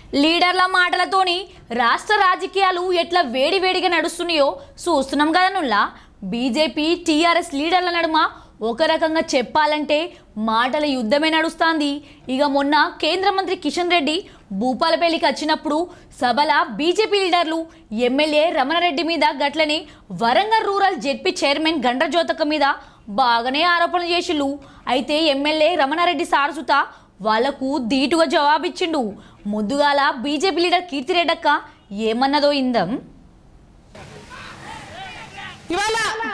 లీడర్ల మాటలతోని రాష్ట్ర రాజకీయాలు ఎట్లా వేడివేడిగా నడుస్తున్నాయో చూస్తున్నాం కదా నుల్లా బీజేపీ టీఆర్ఎస్ లీడర్ల నడుమ ఒక రకంగా చెప్పాలంటే మాటల యుద్ధమే నడుస్తాంది ఇక మొన్న కేంద్ర మంత్రి కిషన్ రెడ్డి భూపాలపల్లికి వచ్చినప్పుడు సభల బీజేపీ లీడర్లు ఎమ్మెల్యే రమణారెడ్డి మీద గట్లని Warangal rural ZP chairman Gandra జ్యోతక మీద బాగానే ఆరోపణలు చేసిళ్ళు అయితే ఎమ్మెల్యే రమణారెడ్డి సారసుత వాళ్లకు ధీటుగా జవాబిచ్చిండు ముందుగాల బీజేపీ లీడర్ కీర్తిరెడ్డక్క ఏమన్నదో ఇందం ఇవాళ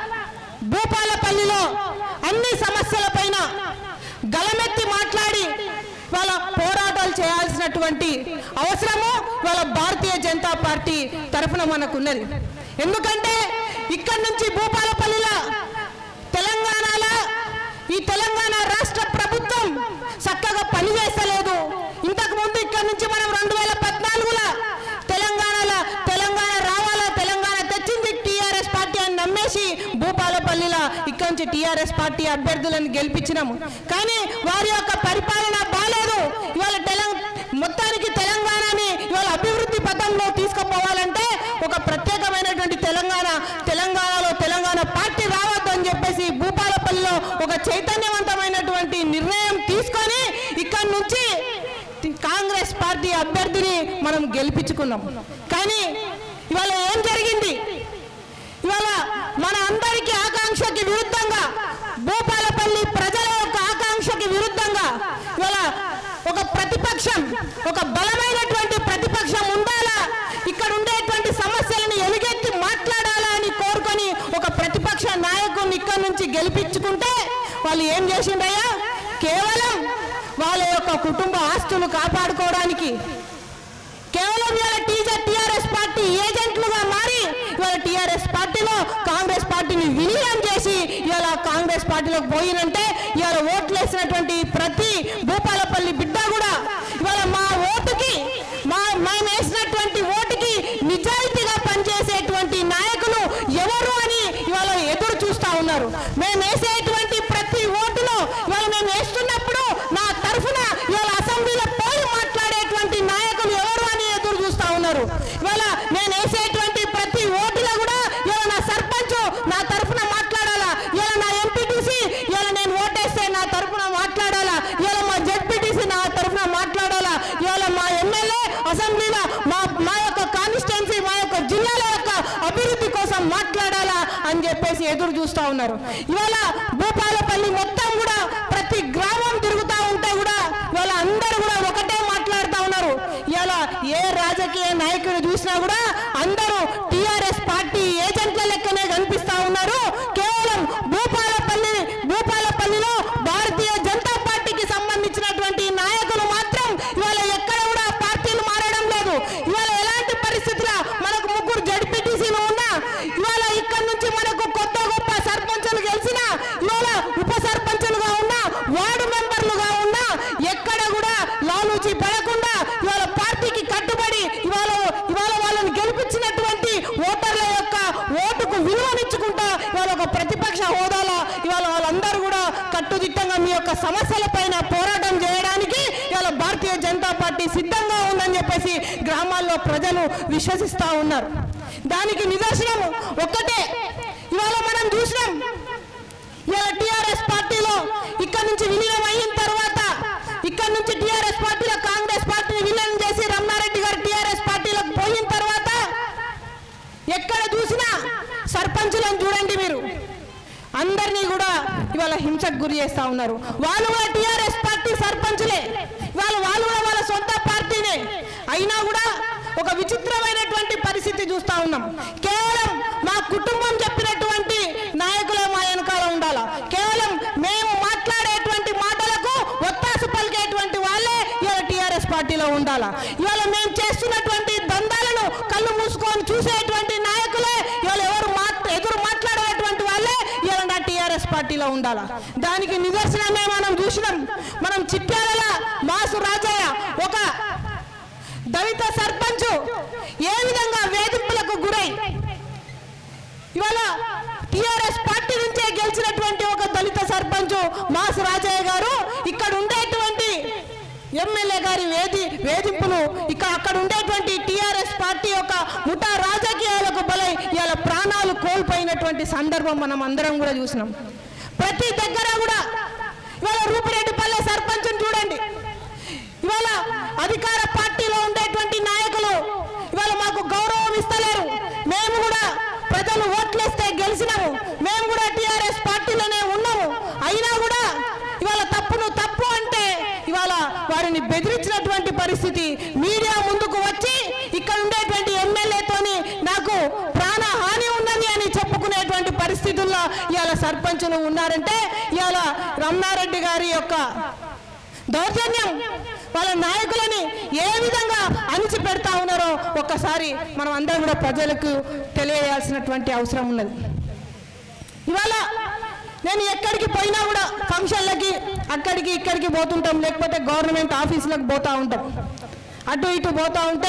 భూపాలపల్లిలో అన్ని సమస్యలపైన గలమెత్తి మాట్లాడి వాళ్ళ పోరాటాలు చేయాల్సినటువంటి అవసరము వాళ్ళ భారతీయ జనతా పార్టీ తరఫున మనకున్నది ఎందుకంటే ఇక్కడి నుంచి భూపాలపల్లిలో తెలంగాణలో ఈ తెలంగాణ రాష్ట్ర ప్రభుత్వం చక్కగా పనిచేస్తలేదు ఇంతకు ముందు ఇక్కడి నుంచి మనం రెండు వేల పద్నాలుగులో తెలంగాణలో తెలంగాణ రావాలా తెలంగాణ తెచ్చింది టీఆర్ఎస్ పార్టీ అని నమ్మేసి భూపాలపల్లిలో ఇక్కడి నుంచి టీఆర్ఎస్ పార్టీ అభ్యర్థులను గెలిపించినాము కానీ వారి యొక్క పరిపాలన బాలేదు ఇవాళ తెలంగాణ మొత్తానికి తెలంగాణని ఇవాళ అభివృద్ధి పథంలో తీసుకుపోవాలంటే ఒక ప్రత్యేకమైనటువంటి తెలంగాణ తెలంగాణలో తెలంగాణ పార్టీ రావద్దు అని చెప్పేసి భూపాలపల్లిలో ఒక చైతన్యవంతమైనటువంటి నిర్ణయం తీసుకొని ఇక్కడి నుంచి కాంగ్రెస్ పార్టీ అభ్యర్థిని మనం గెలిపించుకున్నాం కానీ ఇవాళ ఏం జరిగింది ఇవాళ మన అందరికీ ఆకాంక్షకి విరుద్ధంగా భూపాలపల్లి ప్రజల యొక్క ఆకాంక్షకి విరుద్ధంగా ఇవాళ ఒక ప్రతిపక్షం ఒక బలమైనటువంటి ప్రతిపక్షం ఉండాలా ఇక్కడ ఉండేటువంటి సమస్యలను ఎలుగెత్తి మాట్లాడాలా అని కోరుకొని ఒక ప్రతిపక్ష నాయకుడిని ఇక్కడ నుంచి గెలిపించుకుంటే వాళ్ళు ఏం చేసిండయ్యా కేవలం వాళ్ళ యొక్క కుటుంబ ఆస్తులు కాపాడుకోవడానికి కేవలం ఇవాళ టీజర్ టీఆర్ఎస్ పార్టీ ఏజెంట్లుగా మారి ఇవాళ టీఆర్ఎస్ పార్టీలో కాంగ్రెస్ పార్టీని విలీనం చేసి ఇవాళ కాంగ్రెస్ పార్టీలోకి పోయినంటే ఇవాళ ఓట్లు వేసినటువంటి ప్రతి భూపాలపల్లి బిడ్డ కూడా ఇవాళ మా ఓటుకి మా మేము వేసినటువంటి ఓటుకి నిజాయితీగా పనిచేసేటువంటి నాయకులు ఎవరు అని ఇవాళ ఎదురు చూస్తా ఉన్నారు మేము వేసేటువంటి ప్రతి ఓటులో ఇవాళ మేము వేస్తున్నప్పుడు నా తరఫున ఇవాళ అసెంబ్లీలో పోయి మాట్లాడేటువంటి నాయకులు ఎవరు అని ఎదురు చూస్తా ఉన్నారు ఇవాళ నేను వేసేటువంటి ప్రతి ఓటులో కూడా ఇవాళ నా సర్పంచ్ నా తరఫున మాట్లాడాలా ఇవాళ నా ఎంపీటీసీ ఇవాళ నేను ఓటేస్తే నా తరఫున మాట్లాడాలా ఇవాళ మా జెడ్పీటీసీ నా తరఫున మాట్లాడాలా ఇవాళ మా ఎమ్మెల్యే అసెంబ్లీలో మా మా యొక్క కాన్స్టిట్యున్సీ మా యొక్క జిల్లాల యొక్క అభివృద్ధి కోసం మాట్లాడాలా అని చెప్పేసి ఎదురు చూస్తా ఉన్నారు ఇవాళ భూపాలపల్లి మొత్తం కూడా ప్రతి గ్రామం తిరుగుతా ఉంటే కూడా ఇవాళ అందరూ కూడా ఒకటే మాట్లాడుతా ఉన్నారు ఇవాళ ఏ రాజకీయ నాయకుడు చూసినా కూడా అందరూ టిఆర్ఎస్ పార్టీ ఏజెంట్ల లెక్కనే కనిపిస్తా ఉన్నారు కేవలం భూపాలపల్లి భూపాలపల్లిలో భారతీయ జనతా పార్టీకి సంబంధించినటువంటి నాయకులు మాత్రం ఇవాళ ఎక్కడ కూడా పార్టీలు మారడం లేదు ఇవాళ ఎలాంటి పరిస్థితుల మనకు ముగ్గురు జడ్పీటీసీలు ఉన్నా ఇవాళ ఇక్కడ నుంచి మనకు కొత్త గొప్ప సర్పంచులు గెలిచిన ఇవాళ ఉప సర్పంచులుగా ఉన్నా వార్డు మెంబర్లుగా ఉన్నా ఎక్కడ కూడా లాలూచి పడకుండా ఇవాళ పార్టీకి కట్టుబడి ఇవాళ ఇవాళ వాళ్ళని గెలిపించినటువంటి ఓటర్ల యొక్క ఓటుకు విలువనిచ్చుకుంటా ఇవాళ ఒక ప్రతిపక్ష హోదాలో ఇవాళ వాళ్ళందరూ కూడా కట్టుదిట్టంగా మీ యొక్క సమస్యలపైన పోరాటం చేయడానికి ఇవాళ భారతీయ జనతా పార్టీ సిద్ధంగా ఉందని చెప్పేసి గ్రామాల్లో ప్రజలు విశ్వసిస్తా ఉన్నారు దానికి నిదర్శనం ఒక్కటే ఇవాళ మనం చూసినాం ఇవాళ టిఆర్ఎస్ పార్టీలో ఇక్కడ నుంచి విలీనం అయిన తర్వాత ఇక్కడ నుంచి టిఆర్ఎస్ పార్టీలో కాంగ్రెస్ పార్టీని విలీనం చేసి రమణారెడ్డి గారు టిఆర్ఎస్ పార్టీలోకి పోయిన తర్వాత ఎక్కడ చూసినా సర్పంచులను చూడండి మీరు అందరినీ కూడా ఇవాళ హింసకు గురి చేస్తా ఉన్నారు వాళ్ళు కూడా టిఆర్ఎస్ పార్టీ సర్పంచులే వాళ్ళు వాళ్ళు కూడా వాళ్ళ సొంత పార్టీనే అయినా కూడా ఒక విచిత్రమైనటువంటి పరిస్థితి చూస్తా ఉన్నాం కేవలం మా కుటుంబం చెప్పినటువంటి నాయకులే మా వెనకాల ఉండాలా కేవలం మేము మాట్లాడేటువంటి మాటలకు ఒత్తాసు పలికేటువంటి వాళ్ళే ఇవాళ టిఆర్ఎస్ పార్టీలో ఉండాలా ఇవాళ మేము చేస్తున్నటువంటి దందాలను కళ్ళు మూసుకొని చూసేటువంటి నాయకులే ఇవాళ ఎవరు మాట్ ఎదురు మాట్లాడేటువంటి వాళ్ళే ఇవాళ నా టిఆర్ఎస్ పార్టీలో ఉండాలా దానికి నిదర్శనమే మనం చూసినాం మనం చిట్యాల మాసు రాజయ్య ఒక దళిత సర్పంచ్ ఏ విధంగా వేధింపులకు గురై ఇవాళ టిఆర్ఎస్ పార్టీ నుంచే గెలిచినటువంటి ఒక దళిత సర్పంచ్ మాస్ రాజయ్య గారు ఇక్కడ ఉండేటువంటి ఎమ్మెల్యే ఎమ్మెల్యే గారి వేధి వేధింపులు ఇక అక్కడ ఉండేటువంటి టిఆర్ఎస్ పార్టీ యొక్క ముఠా రాజకీయాలకు బలై ఇవాళ ప్రాణాలు కోల్పోయినటువంటి సందర్భం మనం అందరం కూడా చూసినాం ప్రతి దగ్గర కూడా ఇవాళ రూపిరెడ్డిపల్లె సర్పంచ్ చూడండి ఇవాళ అధికార పార్టీలో ఉండేటువంటి నాయకులు ఇవాళ మాకు గౌరవం ఇస్తలేరు మేము కూడా ప్రజలు ఓట్లేస్తే గెలిచినాము మేము కూడా టిఆర్ఎస్ పార్టీలోనే ఉన్నాము అయినా కూడా ఇవాళ తప్పును తప్పు అంటే ఇవాళ వారిని బెదిరించినటువంటి పరిస్థితి మీడియా ముందుకు వచ్చి ఇక్కడ ఉండేటువంటి ఎమ్మెల్యేతోని నాకు ప్రాణ హాని ఉన్నది అని చెప్పుకునేటువంటి పరిస్థితుల్లో ఇవాళ సర్పంచులు ఉన్నారంటే ఇవాళ రమణారెడ్డి గారి యొక్క దౌర్జన్యం వాళ్ళ నాయకులని ఏ విధంగా అణిచి పెడతా ఉన్నారో ఒక్కసారి మనం అందరం కూడా ప్రజలకు తెలియజేయాల్సినటువంటి అవసరం ఉన్నది ఇవాళ నేను ఎక్కడికి పోయినా కూడా ఫంక్షన్లకి అక్కడికి ఇక్కడికి పోతుంటాం లేకపోతే గవర్నమెంట్ ఆఫీసులకు పోతా ఉంటాం అటు ఇటు పోతా ఉంటే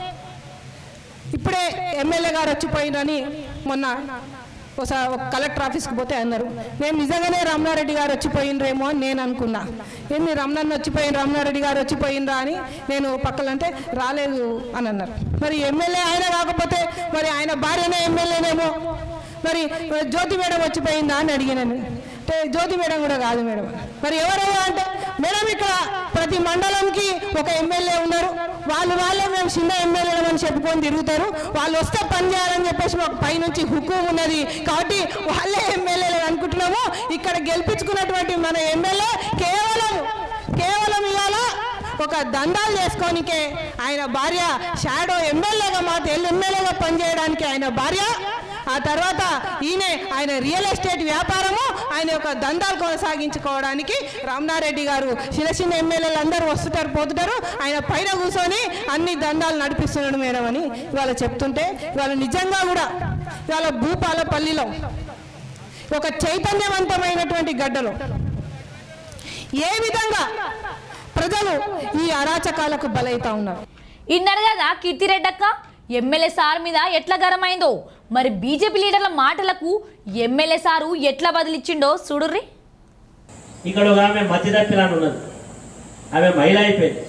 ఇప్పుడే ఎమ్మెల్యే గారు వచ్చిపోయినని మొన్న ఒకసారి ఒక కలెక్టర్ ఆఫీస్కి పోతే అన్నారు నేను నిజంగానే రమణారెడ్డి గారు వచ్చిపోయినరేమో అని నేను అనుకున్నా ఏంది రమణన్న వచ్చిపోయిన రమణారెడ్డి గారు వచ్చిపోయినరా అని నేను పక్కలంటే రాలేదు అని అన్నారు మరి ఎమ్మెల్యే ఆయన కాకపోతే మరి ఆయన భార్యనే ఎమ్మెల్యేనేమో మరి జ్యోతి మేడం వచ్చిపోయిందా అని అడిగినాను అంటే జ్యోతి మేడం కూడా కాదు మేడం మరి ఎవరెవరు అంటే మేడం ఇక్కడ ప్రతి మండలంకి ఒక ఎమ్మెల్యే ఉన్నారు వాళ్ళు వాళ్ళే మేము చిన్న ఎమ్మెల్యేలు అని చెప్పుకొని తిరుగుతారు వాళ్ళు వస్తే పని చేయాలని చెప్పేసి మాకు పైనుంచి హుకుం ఉన్నది కాబట్టి వాళ్ళే ఎమ్మెల్యేలు అనుకుంటున్నాము ఇక్కడ గెలిపించుకున్నటువంటి మన ఎమ్మెల్యే కేవలం కేవలం ఇవాళ ఒక దండాలు చేసుకోనికే ఆయన భార్య షాడో ఎమ్మెల్యేగా మా తెలు ఎమ్మెల్యేగా పనిచేయడానికి ఆయన భార్య ఆ తర్వాత ఈయన ఆయన రియల్ ఎస్టేట్ వ్యాపారము ఆయన యొక్క దందాలు కొనసాగించుకోవడానికి రామనారెడ్డి గారు చిన్న చిన్న ఎమ్మెల్యేలు అందరూ వస్తుంటారు పోతుంటారు ఆయన పైన కూర్చొని అన్ని దందాలు నడిపిస్తున్నాడు మేడం అని ఇవాళ చెప్తుంటే ఇవాళ నిజంగా కూడా ఇవాళ భూపాలపల్లిలో ఒక చైతన్యవంతమైనటువంటి గడ్డలో ఏ విధంగా ప్రజలు ఈ అరాచకాలకు బలైతా ఉన్నారు ఇన్నారు కదా కీర్తిరెడ్డక్క ఎమ్మెల్యే సార్ మీద ఎట్లా గరమైందో మరి బీజేపీ లీడర్ల మాటలకు ఎమ్మెల్యే సారు ఎట్లా బదిలిచ్చిండో చూడుర్రి ఇక్కడ ఒక ఆమె మధ్యదప్పిలాని ఉన్నది ఆమె మహిళ అయిపోయింది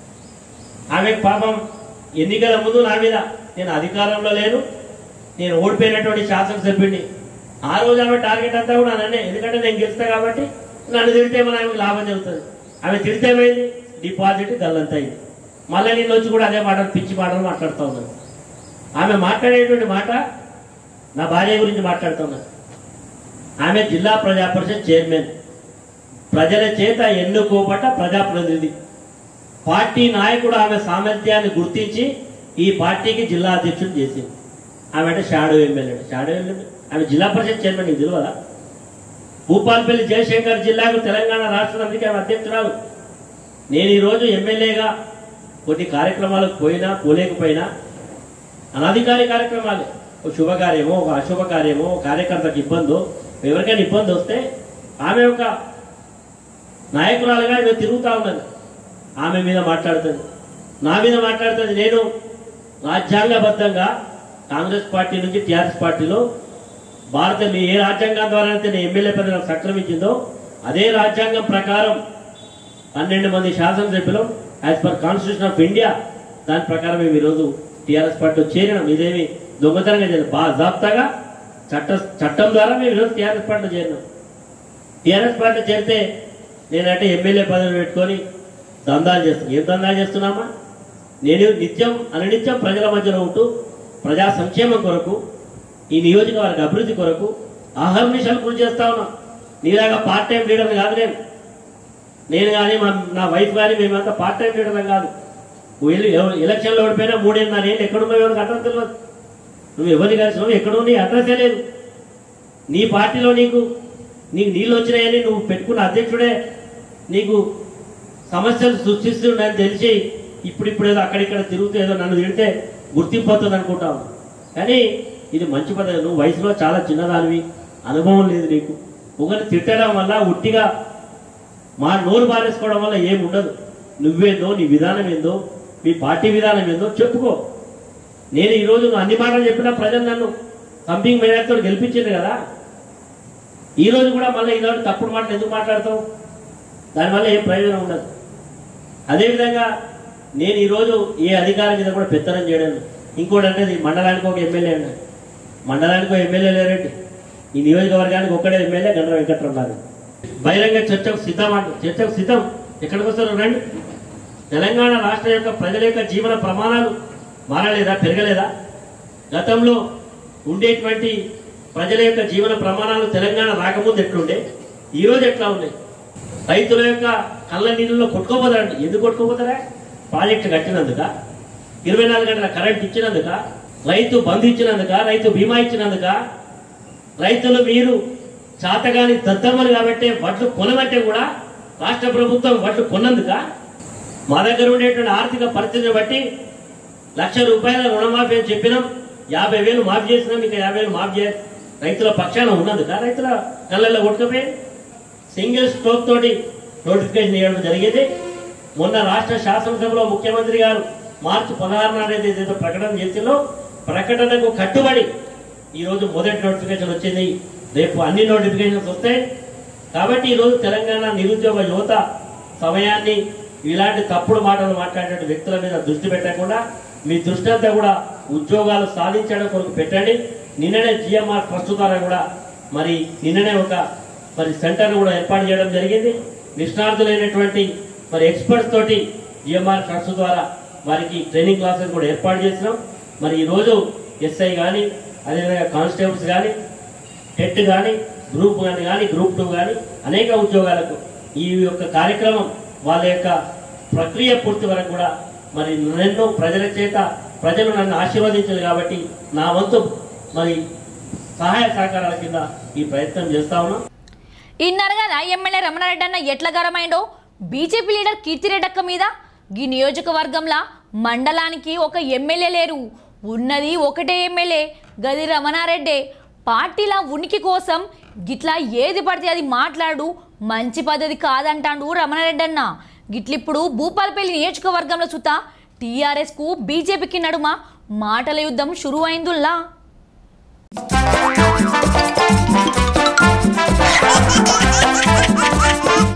ఆమె పాపం ఎన్నికల ముందు నా మీద నేను అధికారంలో లేను నేను ఓడిపోయినటువంటి శాసనసభ్యుడిని ఆ రోజు ఆమె టార్గెట్ అంతా కూడా నన్నే ఎందుకంటే నేను గెలుస్తా కాబట్టి నన్ను తిడితే మన ఆమెకు లాభం జరుగుతుంది ఆమె తిడితే ఏమైంది డిపాజిట్ గల్లంత అయింది మళ్ళీ నేను వచ్చి కూడా అదే మాటలు పిచ్చి మాటలు మాట్లాడుతూ ఉన్నాను ఆమె మాట్లాడేటువంటి మాట నా భార్య గురించి మాట్లాడుతున్నాను ఆమె జిల్లా ప్రజా పరిషత్ చైర్మన్ ప్రజల చేత ఎన్నుకోబడ్డ ప్రజాప్రతినిధి పార్టీ నాయకుడు ఆమె సామర్థ్యాన్ని గుర్తించి ఈ పార్టీకి జిల్లా అధ్యక్షుడు చేసింది ఆమె అంటే షాడో ఎమ్మెల్యే షాడో ఎమ్మెల్యే ఆమె జిల్లా పరిషత్ చైర్మన్ నీకు తెలియదా భూపాల్పల్లి జయశంకర్ జిల్లాకు తెలంగాణ రాష్ట్ర సమితికి ఆమె అధ్యక్షురాలు నేను ఈరోజు ఎమ్మెల్యేగా కొన్ని కార్యక్రమాలకు పోయినా పోలేకపోయినా అనధికారి కార్యక్రమాలు ఒక శుభకార్యమో ఒక అశుభకార్యమో ఒక కార్యకర్తకు ఇబ్బందో ఎవరికైనా ఇబ్బంది వస్తే ఆమె ఒక నాయకురాలుగా ఆమె తిరుగుతూ ఉన్నది ఆమె మీద మాట్లాడుతుంది నా మీద మాట్లాడుతుంది నేను రాజ్యాంగబద్ధంగా కాంగ్రెస్ పార్టీ నుంచి టీఆర్ఎస్ పార్టీలో భారత మీ ఏ రాజ్యాంగం ద్వారా అయితే నేను ఎమ్మెల్యే పదవి నాకు సంక్రమించిందో అదే రాజ్యాంగం ప్రకారం పన్నెండు మంది శాసనసభ్యులు as per constitution of India దాని ప్రకారం మేము ఈరోజు టీఆర్ఎస్ పార్టీలో చేరినాం ఇదేమి దొంగతనంగా చేయలేదు బాజాబ్తాగా చట్ట చట్టం ద్వారా మేము ఈరోజు టీఆర్ఎస్ పార్టీలో చేరినాం టీఆర్ఎస్ పార్టీ చేరితే నేనంటే ఎమ్మెల్యే పదవి పెట్టుకొని దందాలు చేస్తాను ఏం దందాలు చేస్తున్నామా నేను నిత్యం అననిత్యం ప్రజల మధ్యలో ఉంటూ ప్రజా సంక్షేమం కొరకు ఈ నియోజకవర్గ అభివృద్ధి కొరకు ఆహర్నిశలు కృషి చేస్తా ఉన్నాం నీలాగా పార్ట్ టైం లీడర్ని కాదు నేను నేను కానీ మా నా వైఫ్ కానీ మేమంతా పార్ట్ టైం లీడర్లం కాదు నువ్వు వెళ్ళి ఎవ- ఎలక్షన్లో ఓడిపోయినా మూడేళ్ళ నేను ఎక్కడున్నావు ఎవరికి అడ్రస్ తెలియదు నువ్వు ఎవరిని కలిసినావు ఎక్కడో నీ అడ్రస్సే లేదు నీ పార్టీలో నీకు నీకు నీళ్ళు వచ్చినాయని నువ్వు పెట్టుకున్న అధ్యక్షుడే నీకు సమస్యలు సృష్టిస్తుండని తెలిసి ఇప్పుడిప్పుడు ఏదో అక్కడిక్కడ తిరుగుతూ ఏదో నన్ను తిడితే గుర్తింపు వస్తుంది అనుకుంటావు కానీ ఇది మంచి పద్ధతి నువ్వు వయసులో చాలా చిన్నదానివి అనుభవం లేదు నీకు ఒకరిని తిట్టడం వల్ల ఉట్టిగా మా నోరు బారేసుకోవడం వల్ల ఏమి ఉండదు నువ్వేందో నీ విధానం ఏందో మీ పార్టీ విధానం ఏందో చెప్పుకో నేను ఈరోజు నువ్వు అన్ని మాటలు చెప్పినా ప్రజలు నన్ను సంథింగ్ మేనర్తో గెలిపించింది కదా ఈ రోజు కూడా మళ్ళీ ఈనాడు తప్పుడు మాటలు ఎందుకు మాట్లాడతావు దానివల్ల ఏం ప్రయోజనం ఉండదు అదేవిధంగా నేను ఈరోజు ఏ అధికారం మీద కూడా పెత్తనం చేయడం లేదు. ఇంకోటి అంటే ఇది మండలానికి ఒక ఎమ్మెల్యే అన్నాడు మండలానికి ఒక ఎమ్మెల్యే లేరండి ఈ నియోజకవర్గానికి ఒక్కడే ఎమ్మెల్యే గండ్ర వెంకట్రావు గారు బహిరంగ చర్చకు సిద్ధం అంట చర్చకు సిద్ధం ఎక్కడికి వస్తారు రండి తెలంగాణ రాష్ట్ర యొక్క ప్రజల యొక్క జీవన ప్రమాణాలు మారలేదా పెరగలేదా గతంలో ఉండేటువంటి ప్రజల యొక్క జీవన ప్రమాణాలు తెలంగాణ రాకముందు ఎట్లుండే ఈ రోజు ఎట్లా ఉన్నాయి రైతుల యొక్క కళ్ళ నీళ్ళలో కొట్టుకోపోతారండి ఎందుకు కొట్టుకోపోతారా ప్రాజెక్టు కట్టినందుక ఇరవై నాలుగు గంటల కరెంట్ ఇచ్చినందుక రైతు బంధు ఇచ్చినందుక రైతు బీమా ఇచ్చినందుక రైతులు మీరు చాతగాని దద్దమ్మలు కాబట్టి వడ్లు కొనమంటే కూడా రాష్ట్ర ప్రభుత్వం వడ్లు కొన్నందుక మా దగ్గర ఉండేటువంటి ఆర్థిక పరిస్థితిని బట్టి లక్ష రూపాయల రుణమాఫీ అని చెప్పినాం యాభై వేలు మాఫీ చేసినాం ఇంకా యాభై వేలు మాఫీ చేయాలి రైతుల పక్షాన ఉన్నందుక రైతుల కళ్ళల్లో కొట్టుకపోయి సింగిల్ స్ట్రోక్ తోటి నోటిఫికేషన్ ఇవ్వడం జరిగింది మొన్న రాష్ట్ర శాసనసభలో ముఖ్యమంత్రి గారు మార్చి పదహారు నాడు ఏదైతే ప్రకటన చేసిందో ప్రకటనకు కట్టుబడి ఈ రోజు మొదటి నోటిఫికేషన్ వచ్చింది రేపు అన్ని నోటిఫికేషన్స్ వస్తాయి కాబట్టి ఈ రోజు తెలంగాణ నిరుద్యోగ యువత సమయాన్ని ఇలాంటి తప్పుడు మాటలు మాట్లాడే వ్యక్తుల మీద దృష్టి పెట్టకుండా మీ దృష్టి అంతా కూడా ఉద్యోగాలు సాధించడం కొరకు పెట్టండి నిన్ననే జిఎంఆర్ ట్రస్ట్ ద్వారా కూడా మరి నిన్ననే ఒక మరి సెంటర్ కూడా ఏర్పాటు చేయడం జరిగింది నిష్ణార్థులైనటువంటి మరి ఎక్స్పర్ట్స్ తోటి జిఎంఆర్ ట్రస్ట్ ద్వారా వారికి ట్రైనింగ్ క్లాసెస్ కూడా ఏర్పాటు చేసినాం మరి ఈరోజు ఎస్ఐ కానీ అదేవిధంగా కానిస్టేబుల్స్ కానీ టెట్ కానీ గ్రూప్ కానీ కానీ గ్రూప్ టూ కానీ అనేక ఉద్యోగాలకు ఈ యొక్క కార్యక్రమం వాళ్ళ యొక్క ప్రక్రియ పూర్తి వరకు కూడా మరి నన్ను ప్రజల చేత ప్రజలు నన్ను ఆశీర్వదించారు కాబట్టి నా వంతు మరి సహాయ సహకారాల కింద ఈ ప్రయత్నం చేస్తా ఉన్నాం ఇన్నారు కదా ఎమ్మెల్యే రమణారెడ్డి అన్న ఎట్ల గరమైండో బీజేపీ లీడర్ కీర్తిరెడ్డక్క మీద ఈ నియోజకవర్గంలో మండలానికి ఒక ఎమ్మెల్యే లేరు ఉన్నది ఒకటే ఎమ్మెల్యే గది రమణారెడ్డే పార్టీల ఉనికి కోసం గిట్లా ఏది పడితే అది మాట్లాడు మంచి పద్ధతి కాదంటాడు రమణారెడ్డి అన్న గిట్లిప్పుడు భూపాలపల్లి నియోజకవర్గంలో సుత టీఆర్ఎస్కు బీజేపీకి నడుమ మాటల యుద్ధం షురు అయిందుల్లా Ha ha ha ha ha!